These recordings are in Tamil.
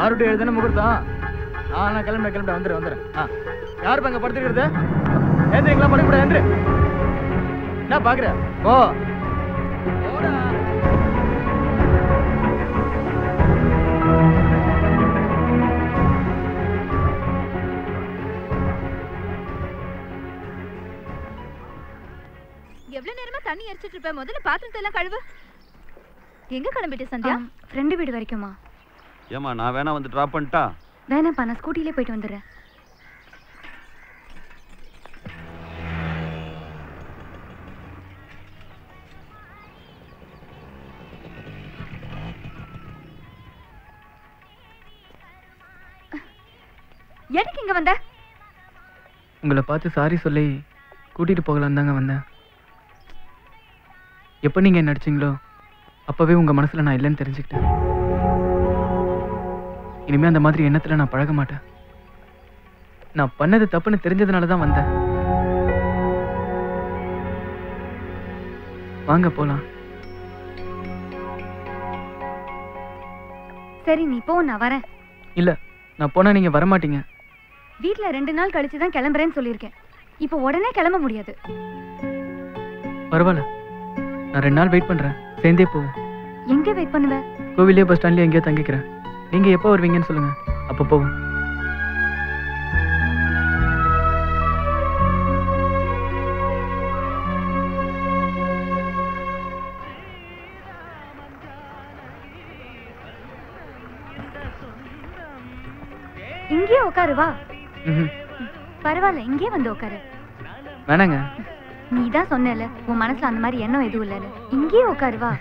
ஆறு டு ஏழு தானே முகூர்த்தம் ஆ நான் கிளம்பி கிளம்பி வந்துடுறேன் வந்துடுறேன் ஆ யார் இப்ப அங்கே படுத்துக்கிறது ஏந்திரிங்களா படுக்க முடியாது ஏந்திரு என்ன பார்க்குற ஓ போடா எவ்வளவு நேரமா தண்ணி எரிச்சிட்டு இருப்ப முதல்ல பாத்திரத்தை எல்லாம் கழுவு எங்க கிளம்பிட்டு சந்தியா ஃப்ரெண்டு வீடு வரைக்குமா ஏமா நான் வேணா வந்து ட்ராப் பண்ணிட்டா வேணாம்ப்பா நான் ஸ்கூட்டிலே போயிட்டு வந்துடுறேன் எதுக்கு இங்க வந்த உங்களை பார்த்து சாரி சொல்லி கூட்டிகிட்டு போகலான்னு தாங்க வந்தேன் எப்போ நீங்கள் என்ன அடிச்சிங்களோ அப்போவே உங்கள் மனசில் நான் இல்லைன்னு தெரிஞ்சுக்கிட்டேன் இனிமேல் அந்த மாதிரி எண்ணத்தில் நான் பழக மாட்டேன் நான் பண்ணது தப்புன்னு தெரிஞ்சதுனால தான் வந்தேன் வாங்க போகலாம் சரி நீ போ நான் வரேன் இல்லை நான் போனால் நீங்கள் வரமாட்டீங்க வீட்ல ரெண்டு நாள் கழிச்சு தான் கிளம்புறேன்னு சொல்லியிருக்கேன் இப்போ உடனே கிளம்ப முடியாது பரவாயில்ல நான் ரெண்டு நாள் வெயிட் பண்ணுறேன் சேர்ந்தே போவோம் எங்க வெயிட் பண்ணுவ கோவிலே பஸ் ஸ்டாண்ட்லேயே எங்கேயோ தங்கிக்கிறேன் நீங்கள் எப்போ வருவீங்கன்னு சொல்லுங்கள் அப்போ போவோம் இங்கேயே உட்காரு வா ம் பரவாயில்ல இங்கேயே வந்து உட்காரு வேணாங்க நீ தான் சொன்னல உன் மனசுல அந்த மாதிரி எண்ணம் எதுவும் இல்லைன்னு இங்கேயே உட்காரு வா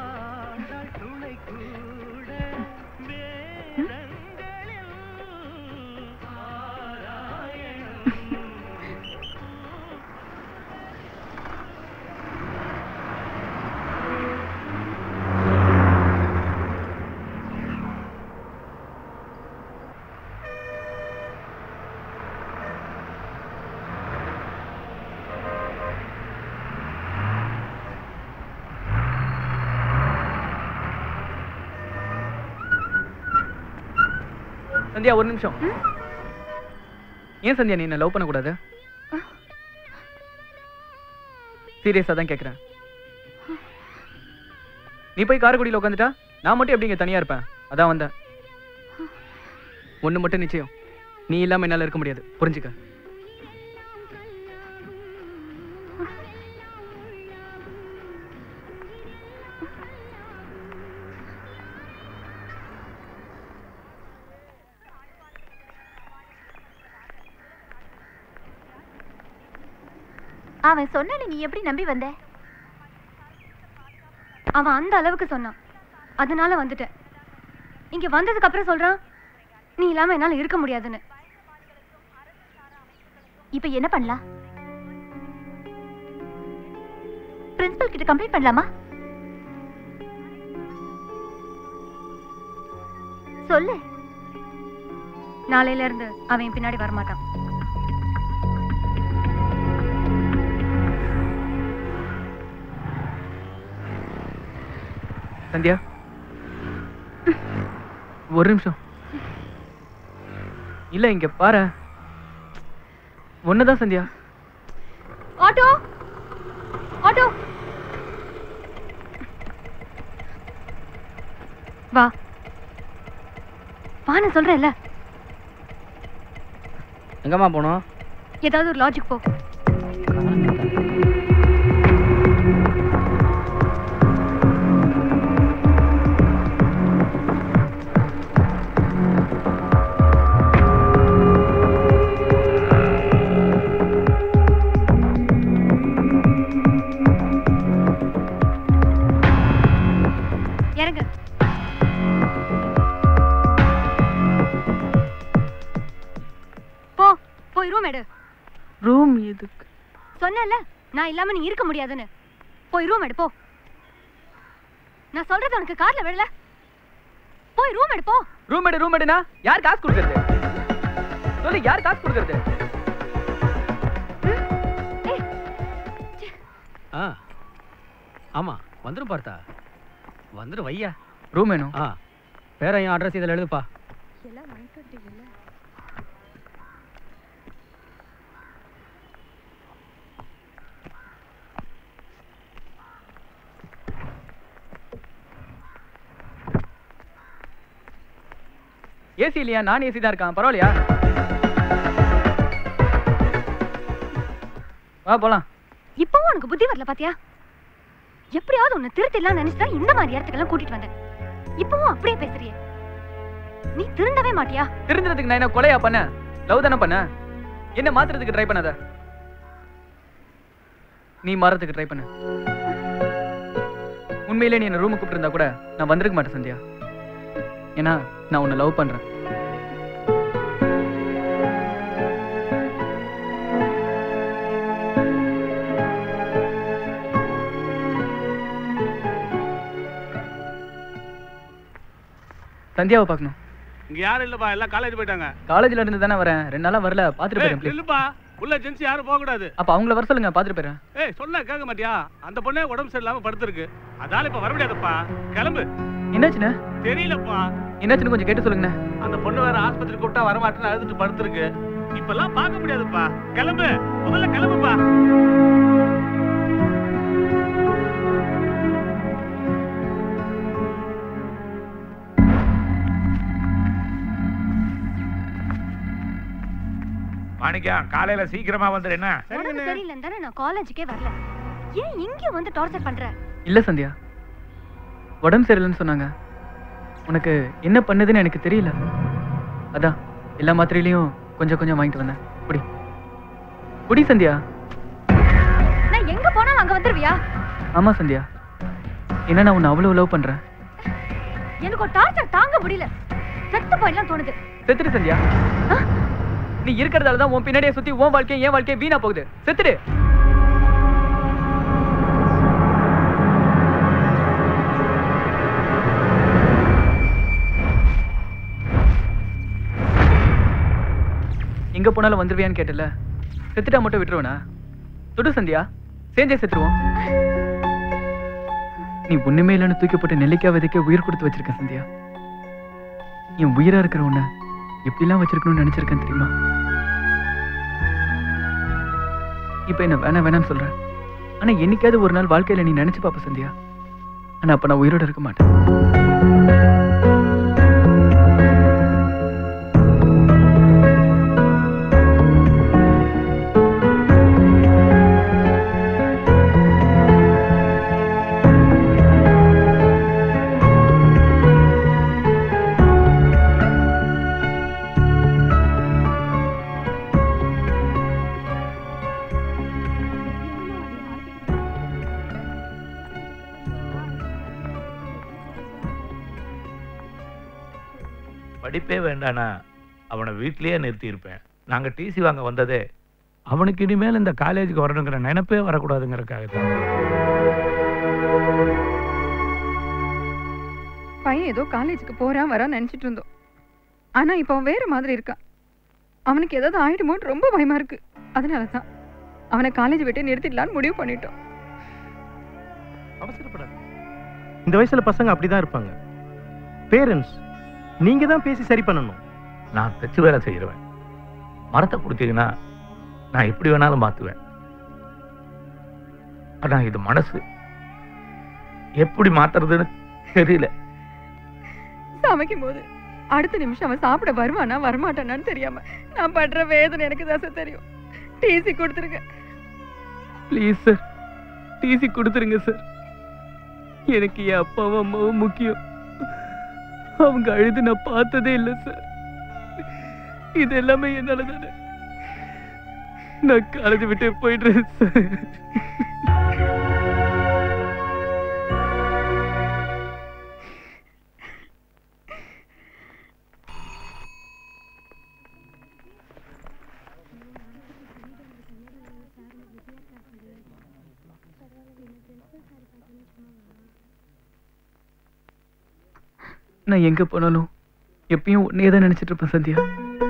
சந்தியா ஒரு நிமிஷம் ஏன் சந்தியா நீ என்ன லவ் பண்ணக்கூடாது சீரியஸாக தான் கேட்குறேன் நீ போய் காரைக்குடியில் உட்காந்துட்டா நான் மட்டும் எப்படி இங்கே தனியாக இருப்பேன் அதான் வந்தேன் ஒன்று மட்டும் நிச்சயம் நீ இல்லாமல் என்னால் இருக்க முடியாது புரிஞ்சுக்க அவன் சொன்னால நீ எப்படி நம்பி வந்த அவன் அந்த அளவுக்கு சொன்னான் அதனால வந்துட்டேன் இங்க வந்ததுக்கு அப்புறம் சொல்றான் நீ இல்லாம என்னால இருக்க முடியாதுன்னு இப்ப என்ன பண்ணலாம் பிரின்சிபல் கிட்ட கம்ப்ளைண்ட் பண்ணலாமா சொல்லு நாளையில இருந்து அவன் என் பின்னாடி வரமாட்டான் சந்தியா ஒரு நிமிஷம் இல்ல இங்க பாரு ஒண்ணுதான் சந்தியா ஆட்டோ ஆட்டோ வா வா நான் சொல்றேன்ல எங்கம்மா போகணும் ஏதாவது ஒரு லாஜிக் போ இறங்க போ போய் ரூம் எடு ரூம் எதுக்கு சொன்னேன்ல நான் இல்லாம நீ இருக்க முடியாதுன்னு போய் ரூம் எடு போ நான் சொல்றது உனக்கு கார்ல விடல போய் ரூம் எடு போ ரூம் எடு ரூம் எடுனா யார் காசு கொடுக்கறது சொல்லு யார் காசு கொடுக்கறது ஆ ஆமாம் வந்துடும் பார்த்தா வந்துடும் வையா ரூம் வேணும் ஆ பேரையும் அட்ரஸ் இதில் எழுதுப்பா எல்லாம் வாங்கிட்டு வந்துட்டீங்கல்ல ஏசி இல்லையா நான் ஏசி தான் இருக்கான் பரவாயில்லையா வா போலாம் இப்பவும் உனக்கு புத்தி வரல பாத்தியா எப்படியாவது உன்னை திருத்திடலாம் நினைச்சுதான் இந்த மாதிரி இடத்துக்கெல்லாம் கூட்டிட்டு வந்தேன் இப்பவும் அப்படியே பேசுறியே நீ திருந்தவே மாட்டியா திருந்துறதுக்கு நான் என்ன கொலையா பண்ண லவ் தானே பண்ண என்ன மாத்துறதுக்கு ட்ரை பண்ணாத நீ மாறதுக்கு ட்ரை பண்ண உண்மையிலே நீ என்ன ரூமுக்கு கூப்பிட்டு இருந்தா கூட நான் வந்திருக்க மாட்டேன் சந்தியா ஏன்னா நான் உன்னை லவ் பண்றேன் சந்தியாவை பார்க்கணும் இங்க யாரும் இல்லப்பா எல்லாம் காலேஜ் போயிட்டாங்க காலேஜ்ல இருந்து தானே வரேன் ரெண்டு நாளா வரல பாத்துட்டு ஏய், போயிறேன் please. இல்லப்பா உள்ள ஜென்ஸ் யாரும் போக கூடாது அப்ப அவங்கள வர சொல்லுங்க பாத்துட்டு போயிறேன் ஏய் சொன்னா கேட்க மாட்டியா அந்த பொண்ணே உடம்பு சரியில்லாம படுத்திருக்கு அதால இப்ப வர முடியாதுப்பா கிளம்பு என்னாச்சுண்ணே தெரியலப்பா என்னாச்சுன்னு கொஞ்சம் கேட்டு சொல்லுங்கண்ணே அந்த பொண்ணு வேற ஆஸ்பத்திரி கூப்பிட்டா வர மாட்டேன்னு அழுதுட்டு படுத்திருக்கு இப்பெல்லாம் பார்க்க முடியாதுப்பா கிளம்பு முதல்ல கிளம்புப்பா மாணிக்கம் காலையில சீக்கிரமா வந்துடு என்ன உடம்பு சரியில்லைன்னு தானே நான் காலேஜுக்கே வரல ஏன் இங்கேயும் வந்து டார்ச்சர் பண்ற இல்ல சந்தியா உடம்பு சரியில்லைன்னு சொன்னாங்க உனக்கு என்ன பண்ணுதுன்னு எனக்கு தெரியல அதான் எல்லா மாத்திரையிலையும் கொஞ்சம் கொஞ்சம் வாங்கிட்டு வந்தேன் குடி குடி சந்தியா நான் எங்க போனாலும் அங்க வந்துருவியா ஆமா சந்தியா ஏன்னா நான் உன்னை அவ்வளவு லவ் பண்றேன் எனக்கு ஒரு டார்ச்சர் தாங்க முடியல செத்து போயிடலாம் தோணுது செத்துடு சந்தியா நீ இருக்கிறதால தான் உன் பின்னாடியே சுத்தி உன் வாழ்க்கையும் என் வாழ்க்கையும் வீணா போகுது செத்துடு எங்க போனாலும் வந்துருவியான்னு கேட்டல செத்துட்டா மட்டும் விட்டுருவனா தொடு சந்தியா சேஞ்சே செத்துருவோம் நீ ஒண்ணுமே இல்லைன்னு தூக்கி போட்டு நெல்லிக்காய் விதைக்க உயிர் கொடுத்து வச்சிருக்க சந்தியா என் உயிரா இருக்கிற உன்னை எப்படிலாம் வச்சிருக்கணும்னு நினைச்சிருக்கேன் தெரியுமா இப்ப என்ன வேணாம் வேணாம்னு சொல்றேன் ஆனா என்னைக்காவது ஒரு நாள் வாழ்க்கையில நீ நினைச்சு பாப்ப சந்தியா ஆனா அப்ப நான் உயிரோட இருக்க மாட்டேன் படிப்பே வேண்டானா அவனை வீட்லயே நிறுத்தி இருப்பேன் நாங்க டிசி வாங்க வந்ததே அவனுக்கு இனிமேல் இந்த காலேஜுக்கு வரணுங்கிற நினைப்பே வரக்கூடாதுங்கிறதுக்காக தான் பையன் ஏதோ காலேஜுக்கு போறான் வரான்னு நினைச்சிட்டு இருந்தோம் ஆனா இப்போ அவன் வேற மாதிரி இருக்கான் அவனுக்கு ஏதாவது ஆயிடுமோன்னு ரொம்ப பயமா இருக்கு அதனால தான் அவனை காலேஜ் விட்டு நிறுத்திடலான்னு முடிவு பண்ணிட்டோம் அவசரப்படாது இந்த வயசுல பசங்க அப்படிதான் இருப்பாங்க பேரண்ட்ஸ் நீங்க தான் பேசி சரி பண்ணணும் நான் தச்சு வேலை செய்கிறவன் மரத்தை கொடுத்தீங்கன்னா நான் எப்படி வேணாலும் மாத்துவேன் ஆனா இது மனசு எப்படி மாத்துறதுன்னு தெரியல சமைக்கும் போது அடுத்த நிமிஷம் அவன் சாப்பிட வருவானா வரமாட்டானான்னு தெரியாம நான் படுற வேதனை எனக்கு தான் தெரியும் டிசி கொடுத்துருங்க ப்ளீஸ் சார் டிசி கொடுத்துருங்க சார் எனக்கு என் அப்பாவும் அம்மாவும் முக்கியம் அவங்க அழுது நான் பார்த்ததே இல்லை சார் இது எல்லாமே என்னால தானே நான் காலேஜ் விட்டு போயிடுறேன் சார் நான் எங்க போனாலும் எப்பயும் உன்னையே தான் நினைச்சிட்டு இருப்பேன் சந்தியா